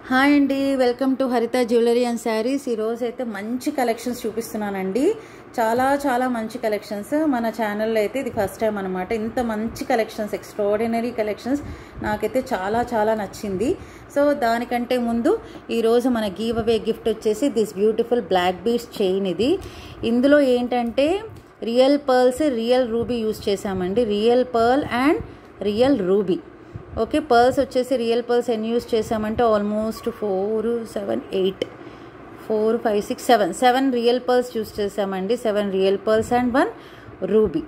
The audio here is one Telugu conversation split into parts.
హాయ్ అండి welcome to Haritha jewellery and saris ఈరోజు అయితే మంచి కలెక్షన్స్ చూపిస్తున్నానండి చాలా చాలా మంచి కలెక్షన్స్ మన ఛానల్లో అయితే ఇది ఫస్ట్ టైం అనమాట ఇంత మంచి కలెక్షన్స్ ఎక్స్ట్రాడినరీ కలెక్షన్స్ నాకైతే చాలా చాలా నచ్చింది సో దానికంటే ముందు ఈరోజు మన గీవ్ అవే గిఫ్ట్ వచ్చేసి this beautiful black beads chain ఇది ఇందులో ఏంటంటే real pearls real ruby use చేసామండి real pearl and real ruby okay pearls వచ్చేసి రియల్ పర్ల్స్ ఎన్ని యూస్ చేసామంటే almost four seven eight four five six seven seven real pearls use చేసామండి seven real pearls and one ruby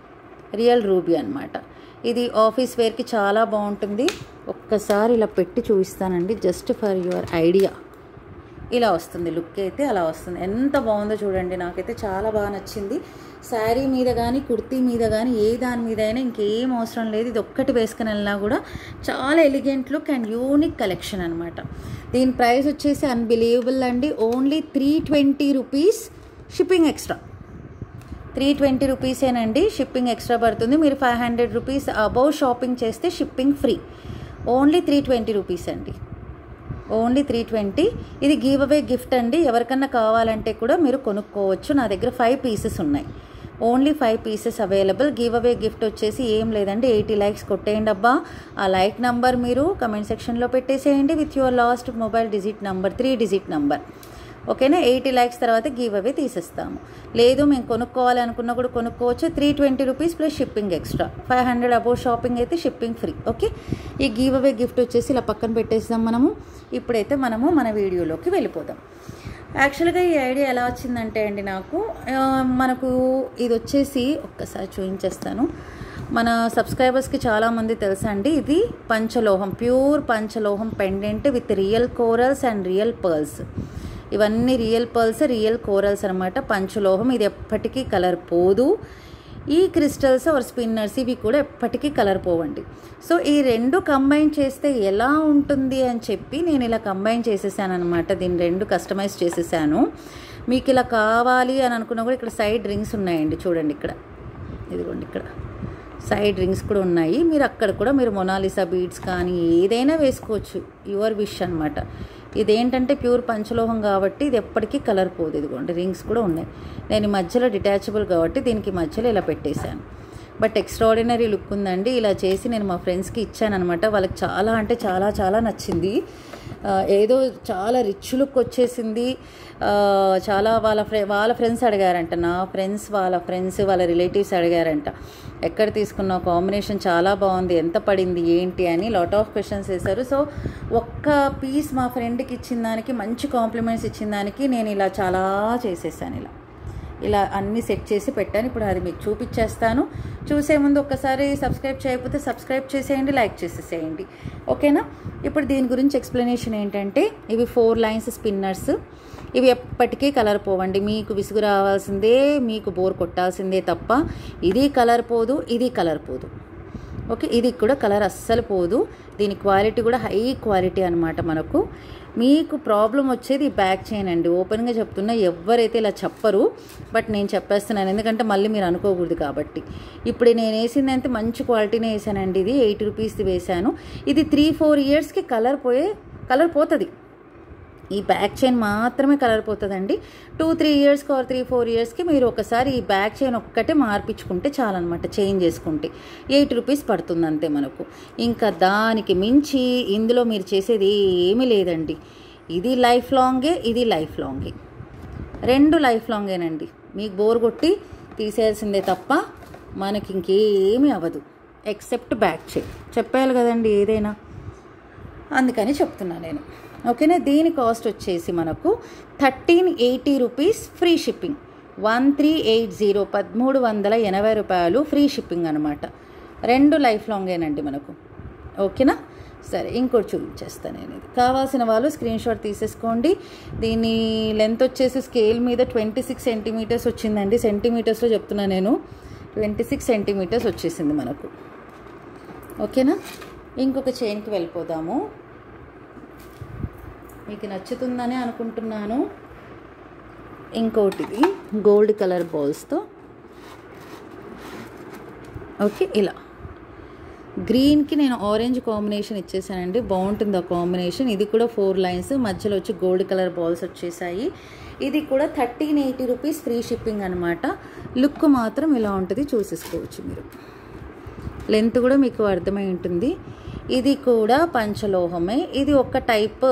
real ruby అనమాట ఇది ఆఫీస్ వేర్కి చాలా బాగుంటుంది ఒక్కసారి ఇలా పెట్టి చూపిస్తానండి జస్ట్ ఫర్ యువర్ ఐడియా ఇలా వస్తుంది లుక్ అయితే అలా వస్తుంది ఎంత బాగుందో చూడండి నాకైతే చాలా బాగా నచ్చింది శారీ మీద కానీ కుర్తీ మీద కానీ ఏ దాని మీద అయినా ఇంకేం అవసరం లేదు ఇది ఒక్కటి వేసుకుని వెళ్ళినా కూడా చాలా elegant look and unique collection అనమాట దీని ప్రైస్ వచ్చేసి అన్బిలీవబుల్ అండి only three twenty rupees shipping extra three twenty రూపీసేనండి షిప్పింగ్ ఎక్స్ట్రా పడుతుంది మీరు five hundred rupees above shopping చేస్తే shipping free only three twenty rupees అండి ఓన్లీ త్రీ ట్వంటీ ఇది గివ్ అవే గిఫ్ట్ అండి ఎవరికన్నా కావాలంటే కూడా మీరు కొనుక్కోవచ్చు నా దగ్గర ఫైవ్ పీసెస్ ఉన్నాయి only five pieces available give away gift వచ్చేసి ఏం లేదండి ఎయిటీ లైక్స్ కొట్టేయండి అబ్బా ఆ లైక్ నంబర్ మీరు కమెంట్ సెక్షన్లో పెట్టేసేయండి with your last mobile digit number three digit number ఓకేనా ఎయిటీ లైక్స్ తర్వాత గివ్ అవే తీసేస్తాము లేదు మేము కొనుక్కోవాలి అనుకున్నా కూడా కొనుక్కోవచ్చు three twenty rupees plus shipping extra five hundred above shopping అయితే షిప్పింగ్ ఫ్రీ ఓకే ఈ గివ్ అవే గిఫ్ట్ వచ్చేసి ఇలా పక్కన పెట్టేస్తాం మనము ఇప్పుడైతే మనము మన వీడియోలోకి వెళ్ళిపోదాం యాక్చువల్గా ఈ ఐడియా ఎలా వచ్చిందంటే అండి నాకు ఆ, మనకు ఇది వచ్చేసి ఒక్కసారి చూపించేస్తాను మన సబ్స్క్రైబర్స్కి చాలామంది తెలుసా అండి ఇది పంచలోహం ప్యూర్ పంచలోహం pendant with real corals and real pearls ఇవన్నీ రియల్ పర్ల్స్ రియల్ కోరల్స్ అనమాట పంచలోహం ఇది ఎప్పటికీ కలర్ పోదు ఈ క్రిస్టల్స్ ఆర్ స్పిన్నర్స్ ఇవి కూడా ఎప్పటికీ కలర్ పోవండి సో ఈ రెండు కంబైన్ చేస్తే ఎలా ఉంటుంది అని చెప్పి నేను ఇలా కంబైన్ చేసేసాను అనమాట దీన్ని రెండు కస్టమైజ్ చేసేసాను మీకు ఇలా కావాలి అని అనుకున్నా కూడా ఇక్కడ సైడ్ రింగ్స్ ఉన్నాయండి చూడండి ఇక్కడ ఇదిగోండి ఇక్కడ సైడ్ రింగ్స్ కూడా ఉన్నాయి మీరు అక్కడ కూడా మీరు మొనాలిసా బీడ్స్ కానీ ఏదైనా వేసుకోవచ్చు యువర్ విష్ అనమాట ఇదేంటంటే ప్యూర్ పంచలోహం కాబట్టి ఇది ఎప్పటికీ కలర్ పోదు ఇదిగోండి రింగ్స్ కూడా ఉన్నాయి నేను ఈ మధ్యలో డిటాచబుల్ కాబట్టి దీనికి మధ్యలో ఇలా పెట్టేశాను బట్ ఎక్స్ట్రాడినరీ లుక్ ఉందండి ఇలా చేసి నేను మా ఫ్రెండ్స్కి ఇచ్చానమాట వాళ్ళకి చాలా అంటే చాలా చాలా నచ్చింది ఆ, ఏదో చాలా రిచ్ లుక్ వచ్చేసింది ఆ, చాలా వాళ్ళ ఫ్రె వాళ్ళ ఫ్రెండ్స్ అడిగారంట నా ఫ్రెండ్స్ వాళ్ళ ఫ్రెండ్స్ వాళ్ళ రిలేటివ్స్ అడిగారంట ఎక్కడ తీసుకున్నావు కాంబినేషన్ చాలా బాగుంది ఎంత పడింది ఏంటి అని లాట్ ఆఫ్ క్వశ్చన్స్ వేశారు సో ఒక్క పీస్ మా ఫ్రెండ్కి ఇచ్చిన దానికి మంచి కాంప్లిమెంట్స్ ఇచ్చిన దానికి నేను ఇలా చాలా చేసేసాను ఇలా ఇలా అన్ని సెట్ చేసి పెట్టాను ఇప్పుడు అది మీకు చూపించేస్తాను చూసే ముందు ఒక్కసారి సబ్స్క్రైబ్ చేయకపోతే సబ్స్క్రైబ్ చేసేయండి లైక్ చేసేసేయండి ఓకేనా ఇప్పుడు దీని గురించి ఎక్స్ప్లెనేషన్ ఏంటంటే ఇవి ఫోర్ లైన్స్ స్పిన్నర్స్ ఇవి ఎప్పటికీ కలర్ పోవండి మీకు విసుగు రావాల్సిందే మీకు బోర్ కొట్టాల్సిందే తప్ప ఇది కలర్ పోదు ఇది కలర్ పోదు ఓకే ఇది కూడా కలర్ అస్సలు పోదు దీని క్వాలిటీ కూడా హై క్వాలిటీ అనమాట మనకు మీకు ప్రాబ్లం వచ్చేది ఈ బ్యాక్ చైన్ అండి ఓపెన్గా చెప్తున్నా ఎవరైతే ఇలా చెప్పరు బట్ నేను చెప్పేస్తున్నాను ఎందుకంటే మళ్ళీ మీరు అనుకోకూడదు కాబట్టి ఇప్పుడు నేను వేసింది అయితే మంచి క్వాలిటీనే వేసానండి ఇది ఎయిటీ రూపీస్ది వేసాను ఇది త్రీ ఫోర్ ఇయర్స్కి కలర్ పోయే కలర్ పోతుంది ఈ బ్యాక్ చైన్ మాత్రమే కలర్ పోతుందండి టూ త్రీ ఇయర్స్కి ఆర్ త్రీ ఫోర్ ఇయర్స్కి మీరు ఒకసారి ఈ బ్యాక్ చైన్ ఒక్కటే మార్పించుకుంటే చాలన్నమాట చేంజ్ చేసుకుంటే ఎయిట్ రూపీస్ పడుతుంది అంతే మనకు ఇంకా దానికి మించి ఇందులో మీరు చేసేది ఏమీ లేదండి ఇది లైఫ్ లాంగే ఇది లైఫ్ లాంగే రెండు లైఫ్ లాంగేనండి మీకు బోర్ కొట్టి తీసేయాల్సిందే తప్ప మనకి ఇంకేమీ అవ్వదు ఎక్సెప్ట్ బ్యాక్ చైన్ చెప్పాలి కదండి ఏదైనా అందుకని చెప్తున్నా నేను ఓకేనా దీని కాస్ట్ వచ్చేసి మనకు thirteen eighty rupees free shipping one three eight zero పదమూడు వందల ఎనభై రూపాయలు ఫ్రీ షిప్పింగ్ అనమాట రెండు లైఫ్ లాంగేనండి మనకు ఓకేనా సరే ఇంకోటి చూపించేస్తాను నేను ఇది కావాల్సిన వాళ్ళు స్క్రీన్ షాట్ తీసేసుకోండి దీని లెంత్ వచ్చేసి స్కేల్ మీద ట్వంటీ సిక్స్ సెంటీమీటర్స్ వచ్చిందండి సెంటీమీటర్స్లో చెప్తున్నా నేను ట్వంటీ సిక్స్ సెంటీమీటర్స్ వచ్చేసింది మనకు ఓకేనా ఇంకొక చైన్కి వెళ్ళిపోదాము మీకు నచ్చుతుందని అనుకుంటున్నాను ఇంకోటిది గోల్డ్ కలర్ బాల్స్తో ఓకే ఇలా గ్రీన్కి నేను ఆరెంజ్ కాంబినేషన్ ఇచ్చేసానండి బాగుంటుంది ఆ కాంబినేషన్ ఇది కూడా ఫోర్ లైన్స్ మధ్యలో వచ్చి గోల్డ్ కలర్ బాల్స్ వచ్చేసాయి ఇది కూడా thirteen eighty rupees free shipping అనమాట లుక్ మాత్రం ఇలా ఉంటుంది చూసేసుకోవచ్చు మీరు లెంత్ కూడా మీకు అర్థమై ఉంటుంది ఇది కూడా పంచలోహమే ఇది ఒక type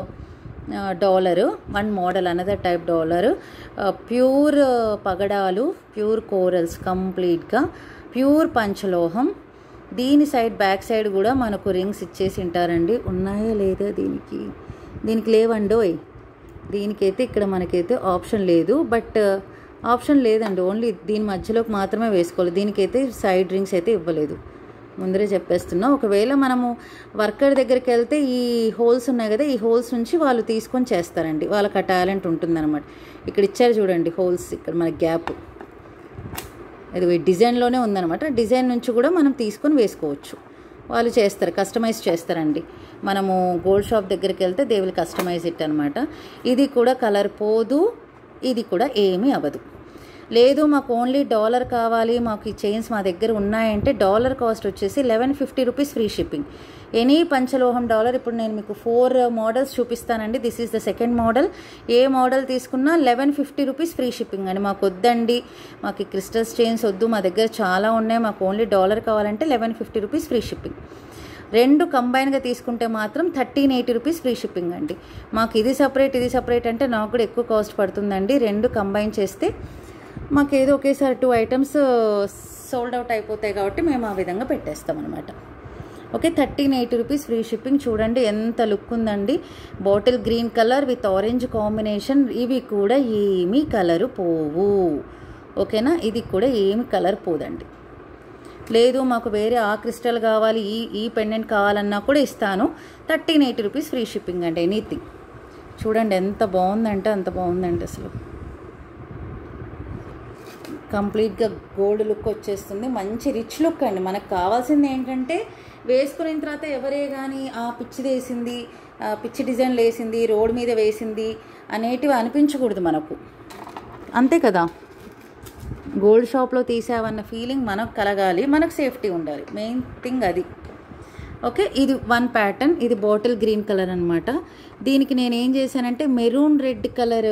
dollar one model another type dollar pure పగడాలు ప్యూర్ కోరల్స్ కంప్లీట్గా ప్యూర్ పంచలోహం దీని సైడ్ బ్యాక్ సైడ్ కూడా మనకు రింగ్స్ ఇచ్చేసి ఉంటారండి ఉన్నాయా లేదా దీనికి దీనికి లేవండోయ్ దీనికైతే ఇక్కడ మనకైతే ఆప్షన్ లేదు బట్ ఆప్షన్ లేదండి ఓన్లీ దీని మధ్యలోకి మాత్రమే వేసుకోవాలి దీనికైతే సైడ్ రింగ్స్ అయితే ఇవ్వలేదు ముందరే చెప్పేస్తున్నా ఒకవేళ మనము వర్కర్ దగ్గరికి వెళ్తే ఈ హోల్స్ ఉన్నాయి కదా ఈ హోల్స్ నుంచి వాళ్ళు తీసుకొని చేస్తారండి వాళ్ళకి ఆ టాలెంట్ ఉంటుందన్నమాట ఇక్కడ ఇచ్చారు చూడండి హోల్స్ ఇక్కడ మన గ్యాప్ ఇది ఈ డిజైన్లోనే ఉందన్నమాట డిజైన్ నుంచి కూడా మనం తీసుకొని వేసుకోవచ్చు వాళ్ళు చేస్తారు కస్టమైజ్ చేస్తారండి మనము గోల్డ్ షాప్ దగ్గరికి వెళ్తే దే విల్ కస్టమైజ్ ఇట్ అనమాట ఇది కూడా కలర్ పోదు ఇది కూడా ఏమీ అవ్వదు లేదు మాకు ఓన్లీ డాలర్ కావాలి మాకు ఈ చైన్స్ మా దగ్గర ఉన్నాయంటే డాలర్ కాస్ట్ వచ్చేసి eleven fifty rupees free shipping any పంచలోహం డాలర్ ఇప్పుడు నేను మీకు ఫోర్ మోడల్స్ చూపిస్తానండి this is the second model ఏ మోడల్ తీసుకున్నా eleven fifty rupees free shipping అండి మాకు వద్దండి మాకు ఈ క్రిస్టల్స్ చైన్స్ వద్దు మా దగ్గర చాలా ఉన్నాయి మాకు ఓన్లీ డాలర్ కావాలంటే eleven fifty rupees free shipping రెండు కంబైన్గా తీసుకుంటే మాత్రం thirteen eighty rupees free shipping అండి మాకు ఇది సపరేట్ ఇది సపరేట్ అంటే నాకు కూడా ఎక్కువ కాస్ట్ పడుతుందండి రెండు కంబైన్ చేస్తే మాకు ఏదో ఒకేసారి టూ ఐటమ్స్ సోల్డ్ అవుట్ అయిపోతాయి కాబట్టి మేము ఆ విధంగా పెట్టేస్తాం అనమాట okay thirteen eighty rupees free shipping చూడండి ఎంత లుక్ ఉందండి bottle green colour with orange combination ఇవి కూడా ఏమీ కలరు పోవు ఓకేనా ఇది కూడా ఏమి కలర్ పోదండి లేదు మాకు వేరే ఆ క్రిస్టల్ కావాలి ఈ ఈ పెండెంట్ కావాలన్నా కూడా ఇస్తాను thirteen eighty rupees free shipping అండి ఎనీథింగ్ చూడండి ఎంత బాగుందంటే అంత బాగుందండి అసలు కంప్లీట్గా గోల్డ్ లుక్ వచ్చేస్తుంది మంచి రిచ్ లుక్ అండి మనకు కావాల్సింది ఏంటంటే వేసుకున్న తర్వాత ఎవరే కానీ ఆ పిచ్చిది వేసింది ఆ పిచ్చి డిజైన్లు వేసింది రోడ్ మీద వేసింది అనేటివి అనిపించకూడదు మనకు అంతే కదా గోల్డ్ షాప్లో తీసావన్న ఫీలింగ్ మనకు కలగాలి మనకు సేఫ్టీ ఉండాలి మెయిన్ థింగ్ అది ఓకే ఇది వన్ ప్యాటర్న్ ఇది బాటిల్ గ్రీన్ కలర్ అనమాట దీనికి నేను ఏం చేశానంటే maroon red colour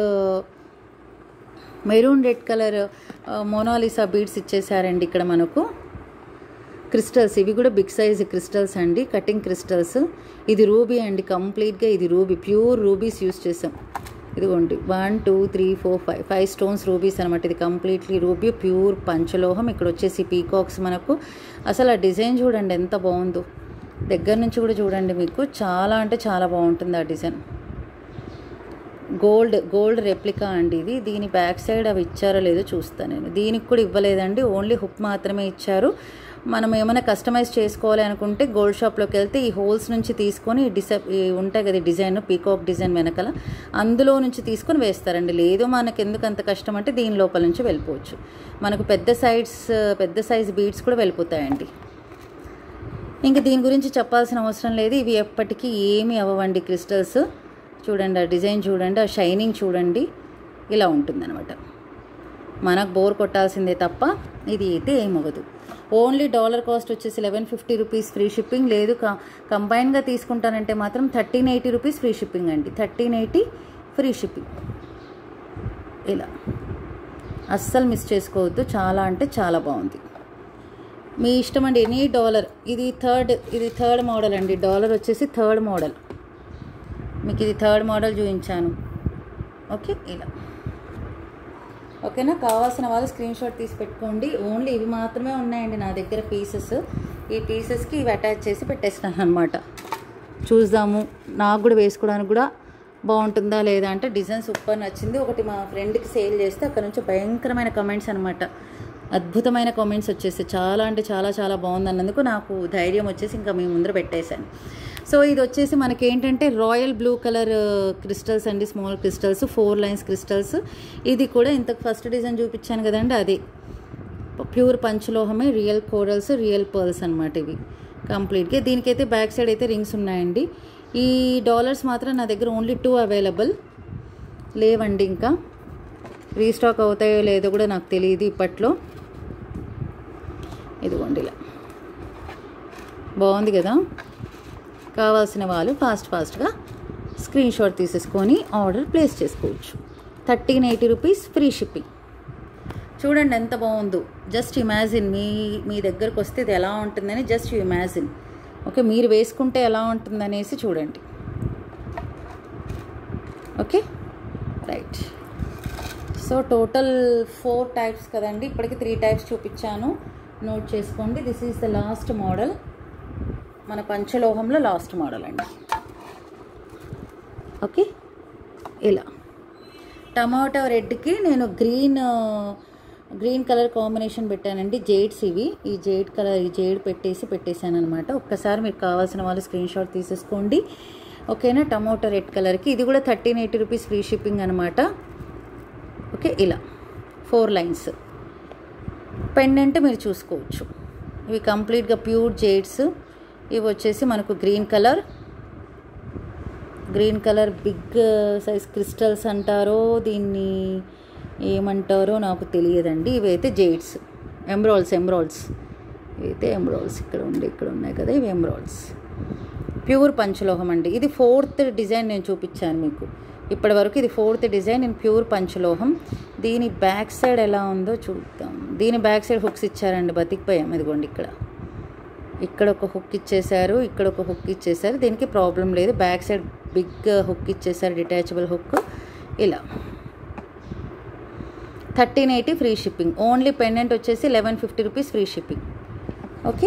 maroon red colour Mona Lisa beads ఇచ్చేసారండి ఇక్కడ మనకు క్రిస్టల్స్ ఇవి కూడా బిగ్ సైజ్ క్రిస్టల్స్ అండి కటింగ్ క్రిస్టల్స్ ఇది రూబీ అండి కంప్లీట్గా ఇది రూబీ ప్యూర్ రూబీస్ యూస్ చేసాం ఇదిగోండి one two three four five five stones rubies అనమాట ఇది కంప్లీట్లీ రూబీ ప్యూర్ పంచలోహం ఇక్కడ వచ్చేసి పీకాక్స్ మనకు అసలు ఆ డిజైన్ చూడండి ఎంత బాగుందో దగ్గర నుంచి కూడా చూడండి మీకు చాలా అంటే చాలా బాగుంటుంది ఆ డిజైన్ గోల్డ్ గోల్డ్ రెప్లికా అండి ఇది దీని బ్యాక్ సైడ్ అవి ఇచ్చారో లేదో చూస్తాను నేను దీనికి కూడా ఇవ్వలేదండి ఓన్లీ హుక్ మాత్రమే ఇచ్చారు మనం ఏమైనా కస్టమైజ్ చేసుకోవాలి అనుకుంటే గోల్డ్ షాప్లోకి వెళ్తే ఈ హోల్స్ నుంచి తీసుకొని ఈ డిస ఈ ఉంటాయి కదా డిజైన్ పీకాక్ డిజైన్ వెనకాల అందులో నుంచి తీసుకొని వేస్తారండి లేదు మనకి ఎందుకు అంత కష్టం అంటే దీని లోపల నుంచి వెళ్ళిపోవచ్చు మనకు పెద్ద సైడ్స్ పెద్ద సైజ్ బీడ్స్ కూడా వెళ్ళిపోతాయండి ఇంకా దీని గురించి చెప్పాల్సిన అవసరం లేదు ఇవి ఎప్పటికీ ఏమీ అవ్వండి క్రిస్టల్స్ చూడండి ఆ డిజైన్ చూడండి ఆ షైనింగ్ చూడండి ఇలా ఉంటుందన్నమాట మనకు బోర్ కొట్టాల్సిందే తప్ప ఇది అయితే ఏమవ్వదు ఓన్లీ డాలర్ కాస్ట్ వచ్చేసి eleven fifty rupees free shipping లేదు కంబైన్గా తీసుకుంటానంటే మాత్రం thirteen eighty rupees free shipping అండి థర్టీన్ ఎయిటీ ఫ్రీ షిప్పింగ్ ఇలా అస్సలు మిస్ చేసుకోవద్దు చాలా అంటే చాలా బాగుంది మీ ఇష్టం అండి ఎనీ డాలర్ ఇది థర్డ్ ఇది థర్డ్ మోడల్ అండి డాలర్ వచ్చేసి థర్డ్ మోడల్ మీకు ఇది థర్డ్ మోడల్ చూపించాను ఓకే ఇలా ఓకేనా కావాల్సిన వాళ్ళు స్క్రీన్ షాట్ తీసి పెట్టుకోండి ఓన్లీ ఇవి మాత్రమే ఉన్నాయండి నా దగ్గర పీసెస్ ఈ పీసెస్కి ఇవి అటాచ్ చేసి పెట్టేస్తాను అనమాట చూద్దాము నాకు కూడా వేసుకోవడానికి కూడా బాగుంటుందా లేదా అంటే డిజైన్ సూపర్ నచ్చింది ఒకటి మా ఫ్రెండ్కి సేల్ చేస్తే అక్కడ నుంచి భయంకరమైన కమెంట్స్ అనమాట అద్భుతమైన కామెంట్స్ వచ్చేసి చాలా అంటే చాలా చాలా బాగుంది అన్నందుకు నాకు ధైర్యం వచ్చేసి ఇంకా మీ ముందర పెట్టేశాను సో ఇది వచ్చేసి మనకి ఏంటంటే రాయల్ బ్లూ కలర్ క్రిస్టల్స్ అండి small crystals four lines crystals ఇది కూడా ఇంతకు ఫస్ట్ డిజైన్ చూపించాను కదండి అది ప్యూర్ పంచలోహమే రియల్ కోరల్స్ రియల్ పర్ల్స్ అనమాట ఇవి కంప్లీట్గా దీనికైతే బ్యాక్ సైడ్ అయితే రింగ్స్ ఉన్నాయండి ఈ డాలర్స్ మాత్రం నా దగ్గర ఓన్లీ టూ అవైలబుల్ లేవండి ఇంకా రీస్టాక్ అవుతాయో లేదో కూడా నాకు తెలియదు ఇప్పట్లో ఇదిగోండి ఇలా బాగుంది కదా కావాల్సిన వాళ్ళు ఫాస్ట్ ఫాస్ట్గా స్క్రీన్ షాట్ తీసేసుకొని ఆర్డర్ ప్లేస్ చేసుకోవచ్చు thirteen eighty rupees free shipping చూడండి ఎంత బాగుందో జస్ట్ ఇమాజిన్ మీ మీ దగ్గరకు వస్తే ఇది ఎలా ఉంటుందని జస్ట్ ఇమాజిన్ ఓకే మీరు వేసుకుంటే ఎలా ఉంటుందనేసి చూడండి okay right so total four types కదండి ఇప్పటికి త్రీ టైప్స్ చూపించాను నోట్ చేసుకోండి this is the last model మన పంచలోహంలో లాస్ట్ మోడల్ అండి ఓకే ఇలా టమాటో రెడ్కి నేను గ్రీన్ గ్రీన్ కలర్ కాంబినేషన్ పెట్టానండి జేడ్స్ ఇవి ఈ జేడ్ కలర్ ఈ జేడ్ పెట్టేసి పెట్టేశాను అనమాట ఒక్కసారి మీకు కావాల్సిన వాళ్ళు స్క్రీన్ షాట్ తీసేసుకోండి ఓకేనా టమాటో రెడ్ కలర్కి ఇది కూడా thirteen eighty rupees free shipping అనమాట ఓకే ఇలా ఫోర్ లైన్స్ పెండెంట్ మీరు చూసుకోవచ్చు ఇవి కంప్లీట్గా ప్యూర్ జేడ్స్ ఇవి వచ్చేసి మనకు green colour green colour big size crystals అంటారో దీన్ని ఏమంటారో నాకు తెలియదండి ఇవైతే జైడ్స్ ఎమ్రాల్స్ ఎమ్రాల్స్ ఇవైతే ఎమ్రాల్స్ ఇక్కడ ఉండి ఇక్కడ ఉన్నాయి కదా ఇవి ఎమ్రాల్స్ ప్యూర్ పంచలోహం అండి ఇది ఫోర్త్ డిజైన్ నేను చూపించాను మీకు ఇప్పటి వరకు ఇది ఫోర్త్ డిజైన్ నేను ప్యూర్ పంచలోహం దీని బ్యాక్ సైడ్ ఎలా ఉందో చూద్దాం దీని బ్యాక్ సైడ్ హుక్స్ ఇచ్చారండి బతికిపోయాం ఇదిగోండి ఇక్కడ ఇక్కడ ఒక హుక్ ఇచ్చేసారు ఇక్కడ ఒక హుక్ ఇచ్చేసారు దీనికి ప్రాబ్లం లేదు బ్యాక్ సైడ్ బిగ్ హుక్ ఇచ్చేసారు డిటాచబుల్ హుక్ ఇలా thirteen eighty free shipping only pendant వచ్చేసి eleven fifty rupees free shipping okay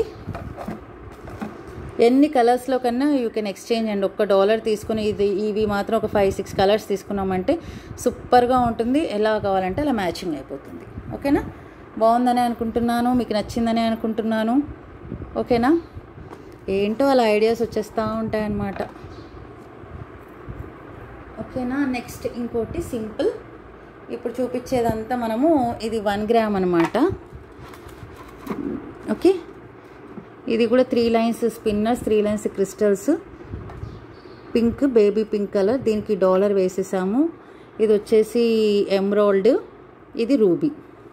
ఎన్ని కలర్స్లో కన్నా యూ కెన్ ఎక్స్చేంజ్ అండి ఒక్క డాలర్ తీసుకుని ఇది ఇవి మాత్రం ఒక ఫైవ్ సిక్స్ కలర్స్ తీసుకున్నామంటే సూపర్గా ఉంటుంది ఎలా కావాలంటే అలా మ్యాచింగ్ అయిపోతుంది ఓకేనా బాగుందని అనుకుంటున్నాను మీకు నచ్చిందని అనుకుంటున్నాను ఓకేనా ఏంటో అలా ఐడియాస్ వచ్చేస్తూ ఉంటాయన్నమాట ఓకేనా నెక్స్ట్ ఇంకోటి సింపుల్ ఇప్పుడు చూపించేదంతా మనము ఇది వన్ గ్రామ్ అనమాట ఓకే ఇది కూడా three lines spinners three lines crystals pink baby pink colour దీనికి డాలర్ వేసేసాము ఇది వచ్చేసి ఎమ్రాల్డ్ ఇది రూబీ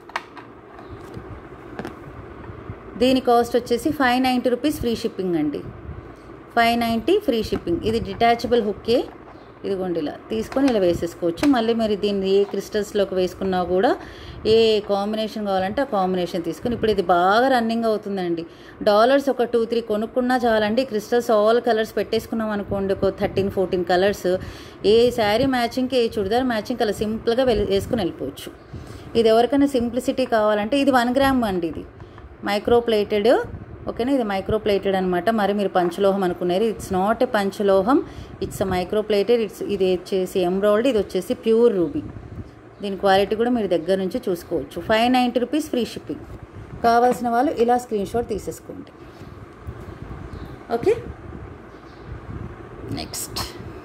దీని కాస్ట్ వచ్చేసి five ninety rupees free shipping అండి ఫైవ్ నైంటీ ఫ్రీ షిప్పింగ్ ఇది డిటాచబుల్ హుక్కే ఇదిగోండి ఇలా తీసుకొని ఇలా వేసేసుకోవచ్చు మళ్ళీ మరి దీన్ని ఏ క్రిస్టల్స్లోకి వేసుకున్నా కూడా ఏ కాంబినేషన్ కావాలంటే ఆ కాంబినేషన్ తీసుకుని ఇప్పుడు ఇది బాగా రన్నింగ్ అవుతుందండి డాలర్స్ ఒక టూ త్రీ కొనుక్కున్నా చాలండి క్రిస్టల్స్ ఆల్ కలర్స్ పెట్టేసుకున్నాం అనుకోండి ఒక థర్టీన్ ఫోర్టీన్ కలర్స్ ఏ శారీ మ్యాచింగ్కి ఏ చుడిదార్ మ్యాచింగ్ అలా సింపుల్గా వెళ్ళి వేసుకుని వెళ్ళిపోవచ్చు ఇది ఎవరికైనా సింప్లిసిటీ కావాలంటే ఇది వన్ గ్రామ్ అండి ఇది మైక్రో ప్లేటెడ్ ఓకేనా ఇది మైక్రో ప్లేటెడ్ అనమాట మరి మీరు పంచలోహం అనుకున్నారు ఇట్స్ నాట్ ఏ పంచలోహం it's uh micro plated it's ఇది వచ్చేసి ఎంబ్రాయిడ్ ఇది వచ్చేసి ప్యూర్ రూబీ దీని క్వాలిటీ కూడా మీరు దగ్గర నుంచి చూసుకోవచ్చు five ninety rupees free shipping కావాల్సిన వాళ్ళు ఇలా స్క్రీన్ షాట్ తీసేసుకోండి ఓకే నెక్స్ట్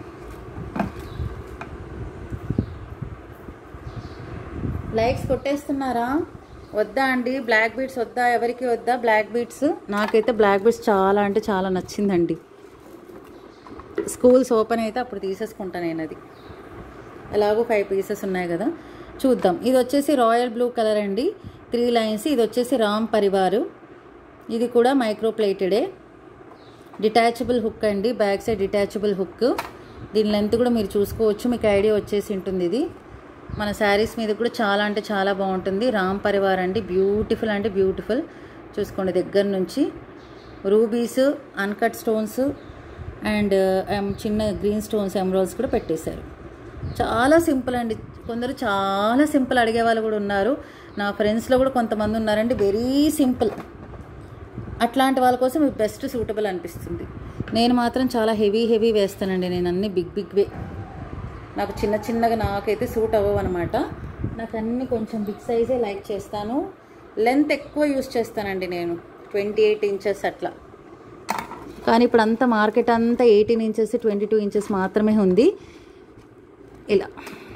లైక్స్ కొట్టేస్తున్నారా వద్దా అండి బ్లాక్ బీడ్స్ వద్దా ఎవరికి వద్దా బ్లాక్ బీడ్స్ నాకైతే బ్లాక్ బీడ్స్ చాలా అంటే చాలా నచ్చిందండి స్కూల్స్ ఓపెన్ అయితే అప్పుడు తీసేసుకుంటా నేను అది ఎలాగో ఫైవ్ పీసెస్ ఉన్నాయి కదా చూద్దాం ఇది వచ్చేసి రాయల్ బ్లూ కలర్ అండి త్రీ లైన్స్ ఇది వచ్చేసి రామ్ పరివారు ఇది కూడా మైక్రో ప్లేటెడే డిటాచబుల్ హుక్ అండి బ్యాక్ సైడ్ డిటాచబుల్ హుక్ దీని లెంత్ కూడా మీరు చూసుకోవచ్చు మీకు ఐడియా వచ్చేసి ఉంటుంది ఇది మన శారీస్ మీద కూడా చాలా అంటే చాలా బాగుంటుంది రామ్ పరివార్ అండి బ్యూటిఫుల్ అంటే బ్యూటిఫుల్ చూసుకోండి దగ్గర నుంచి రూబీస్ అన్కట్ స్టోన్స్ అండ్ చిన్న గ్రీన్ స్టోన్స్ ఎమరాల్స్ కూడా పెట్టేశారు చాలా సింపుల్ అండి కొందరు చాలా సింపుల్ అడిగే వాళ్ళు కూడా ఉన్నారు నా ఫ్రెండ్స్లో కూడా కొంతమంది ఉన్నారండి వెరీ సింపుల్ అట్లాంటి వాళ్ళ కోసం ఇది బెస్ట్ సూటబుల్ అనిపిస్తుంది నేను మాత్రం చాలా హెవీ హెవీ వేస్తానండి నేను అన్ని బిగ్ బిగ్వే నాకు చిన్న చిన్నగా నాకైతే సూట్ అవ్వవు అనమాట నాకు అన్ని కొంచెం బిగ్ సైజే లైక్ చేస్తాను లెంత్ ఎక్కువ యూస్ చేస్తానండి నేను ట్వంటీ ఎయిట్ ఇంచెస్ అట్లా కానీ ఇప్పుడు అంతా మార్కెట్ అంతా eighteen inches twenty two inches మాత్రమే ఉంది ఇలా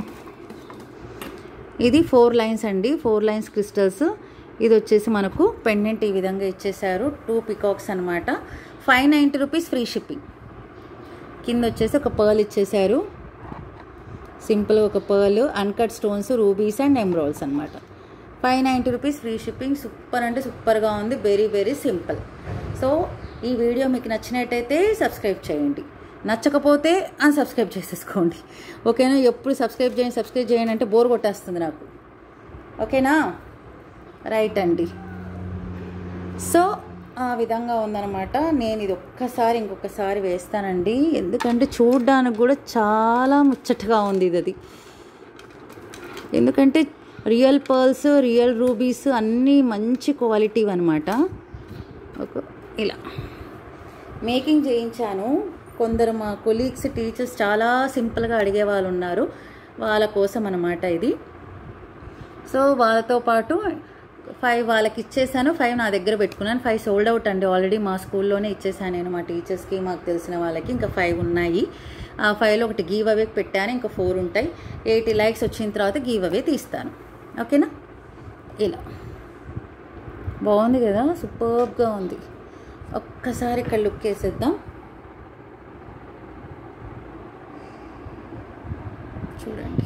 ఇది ఫోర్ లైన్స్ అండి ఫోర్ లైన్స్ క్రిస్టల్స్ ఇది వచ్చేసి మనకు పెండెంట్ ఈ విధంగా ఇచ్చేసారు టూ పికాక్స్ అనమాట five ninety rupees free shipping కింద వచ్చేసి ఒక పర్ల్ ఇచ్చేసారు సింపుల్ ఒక pearl uncut stones rubies and emeralds అనమాట five ninety rupees free shipping super అంటే సూపర్గా ఉంది వెరీ వెరీ సింపుల్ సో ఈ వీడియో మీకు నచ్చినట్టయితే సబ్స్క్రైబ్ చేయండి నచ్చకపోతే అన్సబ్స్క్రైబ్ చేసేసుకోండి ఓకేనా ఎప్పుడు సబ్స్క్రైబ్ చేయండి సబ్స్క్రైబ్ చేయండి అంటే బోర్ కొట్టేస్తుంది నాకు ఓకేనా రైట్ అండి సో ఆ విధంగా ఉందన్నమాట నేను ఇది ఒక్కసారి ఇంకొకసారి వేస్తానండి ఎందుకంటే చూడడానికి కూడా చాలా ముచ్చటగా ఉంది ఇది అది ఎందుకంటే రియల్ పర్ల్స్ రియల్ రూబీస్ అన్నీ మంచి క్వాలిటీ అనమాట ఒక ఇలా మేకింగ్ చేయించాను కొందరు మా కొలీగ్స్ టీచర్స్ చాలా సింపుల్గా అడిగే వాళ్ళు ఉన్నారు వాళ్ళ కోసం అనమాట ఇది సో వాళ్ళతో పాటు ఫైవ్ వాళ్ళకి ఇచ్చేసాను ఫైవ్ నా దగ్గర పెట్టుకున్నాను ఫైవ్ సోల్డ్ అవుట్ అండి ఆల్రెడీ మా స్కూల్లోనే ఇచ్చేసాను నేను మా టీచర్స్కి మాకు తెలిసిన వాళ్ళకి ఇంకా ఫైవ్ ఉన్నాయి ఆ ఫైవ్లో ఒకటి గీవ్ అవే పెట్టాను ఇంకా ఫోర్ ఉంటాయి ఎయిటీ లైక్స్ వచ్చిన తర్వాత గీవ్ అవే తీస్తాను ఓకేనా ఇలా బాగుంది కదా సూపర్గా ఉంది ఒక్కసారి ఇక్కడ లుక్ వేసేద్దాం చూడండి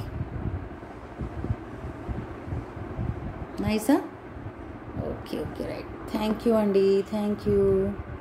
నైసా okay okay right thank you అండి థ్యాంక్ యూ